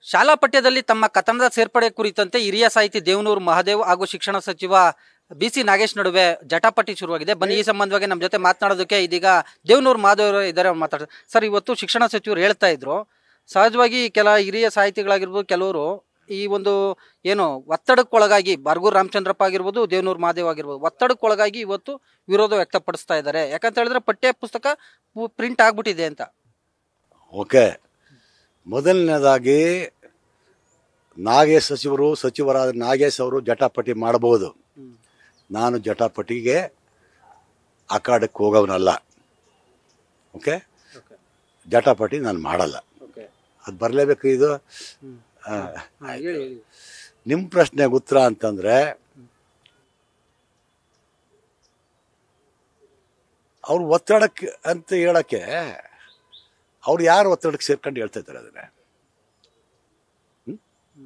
ಶಾಲಾ ಪಠ್ಯದಲ್ಲಿ ತಮ್ಮ ಕಥನದ ಸೇರ್ಪಡೆ ಕುರಿತಂತೆ ಹಿರಿಯ ಸಾಹಿತಿ ದೇವನೂರು ಮಹಾದೇವ್ ಹಾಗೂ ಶಿಕ್ಷಣ ಸಚಿವ ಬಿ ಸಿ ನಾಗೇಶ್ ನಡುವೆ ಜಟಾಪಟಿ ಶುರುವಾಗಿದೆ ಬನ್ನಿ ಈ ಸಂಬಂಧವಾಗಿ ನಮ್ಮ ಜೊತೆ ಮಾತನಾಡೋದಕ್ಕೆ ಇದೀಗ ದೇವನೂರು ಮಹಾದೇವ್ ಅವರು ಇದ್ದಾರೆ ಮಾತಾಡ ಸರ್ ಇವತ್ತು ಶಿಕ್ಷಣ ಸಚಿವರು ಹೇಳ್ತಾ ಇದ್ರು ಸಹಜವಾಗಿ ಕೆಲ ಹಿರಿಯ ಸಾಹಿತಿಗಳಾಗಿರ್ಬೋದು ಕೆಲವರು ಈ ಒಂದು ಏನು ಒತ್ತಡಕ್ಕೊಳಗಾಗಿ ಬರ್ಗೂರು ರಾಮಚಂದ್ರಪ್ಪ ಆಗಿರ್ಬೋದು ದೇವನೂರು ಮಹಾದೇವ್ ಆಗಿರ್ಬೋದು ಒತ್ತಡಕ್ಕೊಳಗಾಗಿ ಇವತ್ತು ವಿರೋಧ ವ್ಯಕ್ತಪಡಿಸ್ತಾ ಇದ್ದಾರೆ ಯಾಕಂತ ಹೇಳಿದ್ರೆ ಪಠ್ಯ ಪುಸ್ತಕ ಪ್ರಿಂಟ್ ಆಗ್ಬಿಟ್ಟಿದೆ ಅಂತ ಓಕೆ ಮೊದಲನೇದಾಗಿ ನಾಗೇಶ್ ಸಚಿವರು ಸಚಿವರಾದ ನಾಗೇಶ್ ಅವರು ಜಟಾಪಟಿ ಮಾಡಬಹುದು ನಾನು ಜಟಾಪಟಿಗೆ ಅಖಾಡಕ್ಕೆ ಹೋಗೋವನಲ್ಲ ಓಕೆ ಜಟಾಪಟಿ ನಾನು ಮಾಡಲ್ಲ ಅದು ಬರಲೇಬೇಕು ಇದು ಆ, ನಿಮ್ಮ ಪ್ರಶ್ನೆಗೆ ಉತ್ತರ ಅಂತಂದರೆ ಅವ್ರು ಒತ್ತಡಕ್ಕೆ ಅಂತ ಹೇಳಕ್ಕೆ ಅವ್ರು ಯಾರು ಒತ್ತಡಕ್ಕೆ ಸೇರ್ಕೊಂಡು ಹೇಳ್ತಾ ಇದ್ದಾರೆ ಅದನ್ನ ಹ್ಮ್?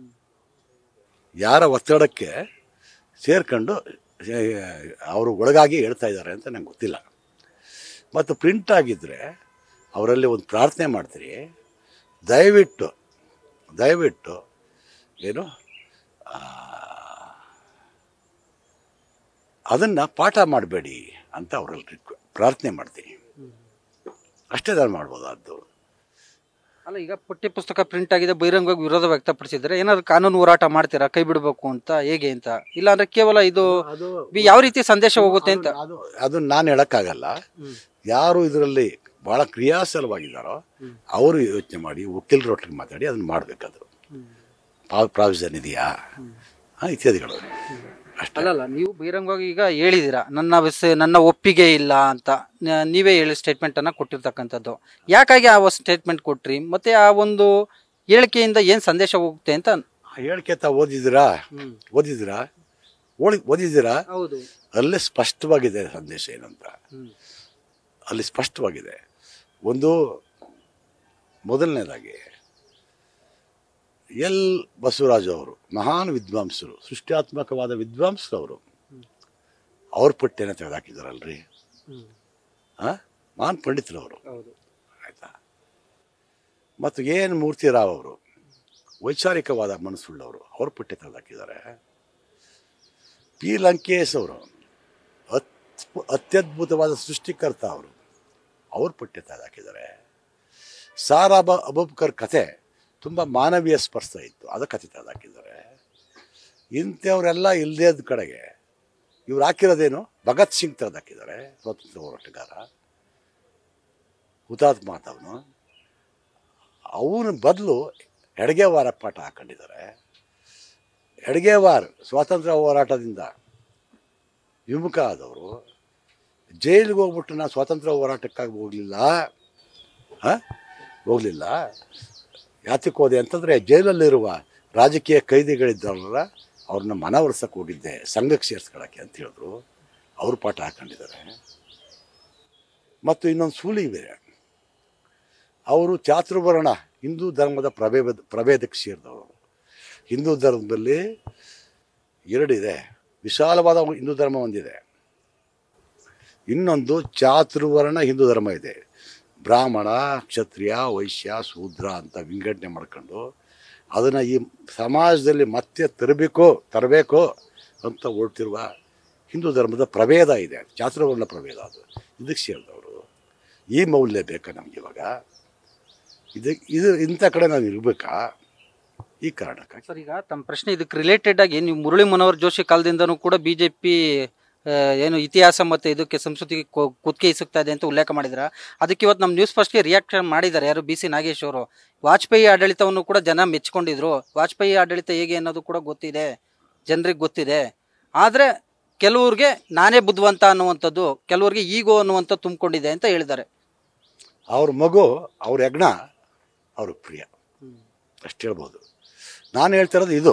ಯಾರ ಒತ್ತಡಕ್ಕೆ ಸೇರ್ಕೊಂಡು ಅವರು ಒಳಗಾಗಿ ಹೇಳ್ತಾ ಇದ್ದಾರೆ ಅಂತ ನಂಗೆ ಗೊತ್ತಿಲ್ಲ ಮತ್ತು ಪ್ರಿಂಟ್ ಆಗಿದ್ದರೆ ಅವರಲ್ಲಿ ಒಂದು ಪ್ರಾರ್ಥನೆ ಮಾಡ್ತೀರಿ ದಯವಿಟ್ಟು ದಯವಿಟ್ಟು ಏನು ಅದನ್ನು ಪಾಠ ಮಾಡಬೇಡಿ ಅಂತ ಅವರಲ್ಲಿ ರಿಕ್ವೆ ಪ್ರಾರ್ಥನೆ ಮಾಡ್ತೀನಿ ಅಷ್ಟೇ ನಾನು ಮಾಡ್ಬೋದು ಅದು ಅಲ್ಲ ಈಗ ಪಠ್ಯ ಪುಸ್ತಕ ಪ್ರಿಂಟ್ ಆಗಿದೆ ಬಹಿರಂಗವಾಗಿ ವಿರೋಧ ವ್ಯಕ್ತಪಡಿಸಿದ್ರೆ ಏನಾದ್ರು ಕಾನೂನು ಹೋರಾಟ ಮಾಡ್ತೀರಾ ಕೈ ಬಿಡಬೇಕು ಅಂತ ಹೇಗೆ ಅಂತ ಇಲ್ಲ ಅಂದ್ರೆ ಕೇವಲ ಇದು ಅದು ಬಿ- ಯಾವ ರೀತಿ ಸಂದೇಶ ಹೋಗುತ್ತೆ ಅಂತ ಅದು ಅದು ನಾನು ಹೇಳೋಕ್ಕಾಗಲ್ಲ ಯಾರು ಇದರಲ್ಲಿ ಭಾಳ ಕ್ರಿಯಾಶೀಲವಾಗಿದ್ದಾರೋ ಅವರು ಯೋಚನೆ ಮಾಡಿ ವಕೀಲರೊಟ್ಟಿಗೆ ಮಾತಾಡಿ ಅದನ್ನು ಮಾಡಬೇಕಾದ್ರು ಪ್ರಾವಿಷನ್ ಇದೆಯಾ ಹಾಂ ಇತ್ಯಾದಿಗಳು ಅಷ್ಟೇ ಅಲ್ಲಲ್ಲ ನೀವು ಬಹಿರಂಗವಾಗಿ ಈಗ ಹೇಳಿದೀರಾ ನನ್ನ ವಿಸ- ನನ್ನ ಒಪ್ಪಿಗೆ ಇಲ್ಲ ಅಂತ ನ- ನೀವೇ ಹೇಳಿ ಸ್ಟೇಟ್ಮೆಂಟ್ ಅನ್ನ ಕೊಟ್ಟಿರ್ತಕ್ಕಂಥದ್ದು ಯಾಕಾಗಿ ಆ ಸ್ಟೇಟ್ಮೆಂಟ್ ಕೊಟ್ರಿ ಮತ್ತೆ ಆ ಒಂದು ಹೇಳಿಕೆಯಿಂದ ಏನ್ ಸಂದೇಶ ಹೋಗುತ್ತೆ ಅಂತ ಆ ಹೇಳಿಕೆ ತಾ ಓದಿದ್ದೀರಾ ಓದಿದ್ದೀರಾ ಓದಿ ಓದಿದ್ದೀರಾ ಹೌದು ಅಲ್ಲೇ ಸ್ಪಷ್ಟವಾಗಿದೆ ಸಂದೇಶ ಏನಂತ ಅಲ್ಲಿ ಸ್ಪಷ್ಟವಾಗಿದೆ ಒಂದು ಮೊದಲನೇದಾಗಿ ಎಲ್ ಬಸವರಾಜ್ ಅವರು ಮಹಾನ್ ವಿದ್ವಾಂಸರು ಸೃಷ್ಟ್ಯಾತ್ಮಕವಾದ ವಿದ್ವಾಂಸರು ಅವರು ಅವ್ರ ಪಟ್ಟಿಯನ್ನು ತೆಗೆದಾಕಿದಾರಲ್ರಿ ಆ ಮಹಾನ್ ಪಂಡಿತರು ಅವರು ಹೌದು ಆಯ್ತಾ ಮತ್ತು ಏನು ಮೂರ್ತಿರಾವ್ ಅವರು ವೈಚಾರಿಕವಾದ ಮನಸ್ಸುಳ್ಳವರು ಅವ್ರ ಪಟ್ಟಿ ತೆಗೆದಾಕಿದ್ದಾರೆ ಪಿ ಲಂಕೇಶ್ ಅವರು ಅತ್ ಅತ್ಯದ್ಭುತವಾದ ಸೃಷ್ಟಿಕರ್ತ ಅವರು ಅವ್ರ ಪಟ್ಟಿ ತೆಗೆದಾಕಿದ್ದಾರೆ ಸಾರಾ ಅಬ ಅಬೂಬ್ಕರ್ ಕತೆ ತುಂಬ ಮಾನವೀಯ ಸ್ಪರ್ಶ ಇತ್ತು ಅದ ಕತೆ ತೆಗೆದಾಕಿದ್ದಾರೆ ಇಂಥವರೆಲ್ಲ ಇಲ್ಲದೇ ಕಡೆಗೆ ಇವ್ರು ಹಾಕಿರೋದೇನು ಭಗತ್ ಸಿಂಗ್ ತೆಗೆದಾಕಿದ್ದಾರೆ ಸ್ವಾತಂತ್ರ್ಯ ಹೋರಾಟಗಾರ ಹುತಾತ್ಮ ಆತವನು ಅವನ ಬದಲು ಎಡಗೆವಾರ ಪಾಠ ಹಾಕೊಂಡಿದ್ದಾರೆ ಎಡಗೆವಾರ್ ಸ್ವಾತಂತ್ರ್ಯ ಹೋರಾಟದಿಂದ ವಿಮುಖ ಆದವರು ಜೈಲಿಗೆ ಹೋಗ್ಬಿಟ್ಟು ನಾನು ಸ್ವಾತಂತ್ರ್ಯ ಹೋರಾಟಕ್ಕಾಗಿ ಹೋಗಲಿಲ್ಲ ಹೋಗಲಿಲ್ಲ ಯಾತಕ್ಕೆ ಹೋದೆ ಅಂತಂದರೆ ಜೈಲಲ್ಲಿರುವ ರಾಜಕೀಯ ಕೈದಿಗಳಿದ್ದಾರಲ್ಲ ಅವ್ರನ್ನ ಮನವೊಲಿಸಕ್ಕೆ ಹೋಗಿದ್ದೆ ಸಂಘಕ್ಕೆ ಸೇರಿಸ್ಕೊಳ್ಳೋಕ್ಕೆ ಅಂತ ಹೇಳಿದ್ರು ಅವರು ಪಾಠ ಹಾಕೊಂಡಿದ್ದಾರೆ ಮತ್ತು ಇನ್ನೊಂದು ಸೂಲಿ ಬೇರೆ ಅವರು ಚಾತುರ್ವರ್ಣ ಹಿಂದೂ ಧರ್ಮದ ಪ್ರಭೇದ ಪ್ರಭೇದಕ್ಕೆ ಸೇರಿದವರು ಹಿಂದೂ ಧರ್ಮದಲ್ಲಿ ಎರಡಿದೆ ವಿಶಾಲವಾದ ಹಿಂದೂ ಧರ್ಮ ಒಂದಿದೆ ಇನ್ನೊಂದು ಚಾತುರ್ವರ್ಣ ಹಿಂದೂ ಧರ್ಮ ಇದೆ ಬ್ರಾಹ್ಮಣ ಕ್ಷತ್ರಿಯ ವೈಶ್ಯ ಶೂದ್ರ ಅಂತ ವಿಂಗಡಣೆ ಮಾಡ್ಕೊಂಡು ಅದನ್ನು ಈ ಸಮಾಜದಲ್ಲಿ ಮತ್ತೆ ತರಬೇಕು ತರಬೇಕು ಅಂತ ಹೊರಟಿರುವ ಹಿಂದೂ ಧರ್ಮದ ಪ್ರಭೇದ ಇದೆ ಚಾತುರ್ವರ್ಣ ಪ್ರಭೇದ ಅದು ಇದಕ್ಕೆ ಸೇರಿದವರು ಈ ಮೌಲ್ಯ ಬೇಕಾ ನಮ್ಗೆ ಇವಾಗ ಇದು ಇದು ಇಂಥ ಕಡೆ ನಾವು ಇರಬೇಕಾ ಈ ಕಾರಣಕ್ಕಾಗಿ ಸರ್ ಈಗ ತಮ್ಮ ಪ್ರಶ್ನೆ ಇದಕ್ಕೆ ರಿಲೇಟೆಡ್ ಆಗಿ ನೀವು ಮುರಳಿ ಮನೋಹರ್ ಜೋಶಿ ಕಾಲದಿಂದನೂ ಕೂಡ ಬಿಜೆಪಿ ಏನು ಇತಿಹಾಸ ಮತ್ತೆ ಇದಕ್ಕೆ ಸಂಸ್ಕೃತಿಗೆ ಕೊ- ಕುತ್ತಿಗೆ ಇಸುಕ್ತಾ ಇದೆ ಅಂತ ಉಲ್ಲೇಖ ಮಾಡಿದ್ರ ಅದಕ್ಕೆ ಇವತ್ತು ನಮ್ಮ ನ್ಯೂಸ್ ಫಸ್ಟ್ಗೆ ರಿಯಾಕ್ಷನ್ ಮಾಡಿದ್ದಾರೆ ಯಾರು ಬಿ ಸಿ ನಾಗೇಶ್ ಅವರು ವಾಜಪೇಯಿ ಆಡಳಿತವನ್ನು ಕೂಡ ಜನ ಮೆಚ್ಕೊಂಡಿದ್ರು ವಾಜಪೇಯಿ ಆಡಳಿತ ಹೇಗೆ ಅನ್ನೋದು ಕೂಡ ಗೊತ್ತಿದೆ ಜನರಿಗೆ ಗೊತ್ತಿದೆ ಆದರೆ ಕೆಲವ್ರಿಗೆ ನಾನೇ ಬುದ್ಧಿವಂತ ಅನ್ನುವಂಥದ್ದು ಕೆಲವ್ರಿಗೆ ಈಗೋ ಅನ್ನುವಂಥ ತುಂಬಿಕೊಂಡಿದೆ ಅಂತ ಹೇಳಿದ್ದಾರೆ ಅವ್ರ ಮಗು ಅವ್ರ ಯಜ್ಞ ಅವ್ರಿಗೆ ಪ್ರಿಯ ಅಷ್ಟು ಹೇಳ್ಬೋದು ನಾನು ಹೇಳ್ತಿರೋದು ಇದು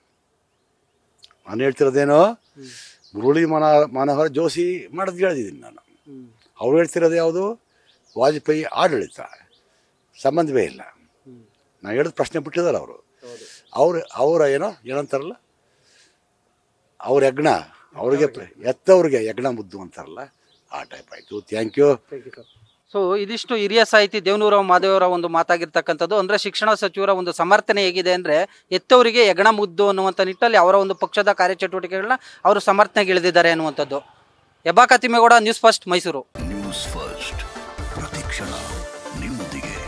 ನಾನು ಹೇಳ್ತಿರೋದೇನು ಮುರಳಿ ಮನ ಮನೋಹರ ಜೋಶಿ ಮಾಡೋದು ಹೇಳಿದ್ದೀನಿ ನಾನು ಅವ್ರು ಹೇಳ್ತಿರೋದು ಯಾವುದು ವಾಜಪೇಯಿ ಆಡಳಿತ ಸಂಬಂಧವೇ ಇಲ್ಲ ನಾನು ಹೇಳಿದ ಪ್ರಶ್ನೆ ಬಿಟ್ಟಿದ್ದಾರೆ ಅವರು ಅವ್ರ ಅವರ ಏನೋ ಏನಂತಾರಲ್ಲ ಅವ್ರ ಯಜ್ಞ ಅವ್ರಿಗೆ ಪ್ರ- ಎತ್ತವ್ರಿಗೆ ಯಜ್ಞ ಮುದ್ದು ಅಂತಾರಲ್ಲ ಆ ಟೈಪ್ ಆಯಿತು ಥ್ಯಾಂಕ್ ಯು ಸೊ ಇದಿಷ್ಟು ಹಿರಿಯ ಸಾಹಿತಿ ದೇವನೂರ ಮಾದೇವರ ಒಂದು ಮಾತಾಗಿರ್ತಕ್ಕಂಥದ್ದು ಅಂದ್ರೆ ಶಿಕ್ಷಣ ಸಚಿವರ ಒಂದು ಸಮರ್ಥನೆ ಹೇಗಿದೆ ಅಂದ್ರೆ ಎತ್ತವರಿಗೆ ಯಗಣ ಮುದ್ದು ಅನ್ನುವಂಥ ನಿಟ್ಟಲ್ಲಿ ಅವರ ಒಂದು ಪಕ್ಷದ ಕಾರ್ಯಚಟುವಟಿಕೆಗಳನ್ನ ಅವರು ಸಮರ್ಥನೆಗೆ ಇಳಿದಿದ್ದಾರೆ ಅನ್ನುವಂಥದ್ದು ಯಬ್ಬಾ Katimegowda news first Mysuru news first ಪ್ರತಿಕ್ಷಣ ನಿಮ್ಮೊಂದಿಗೆ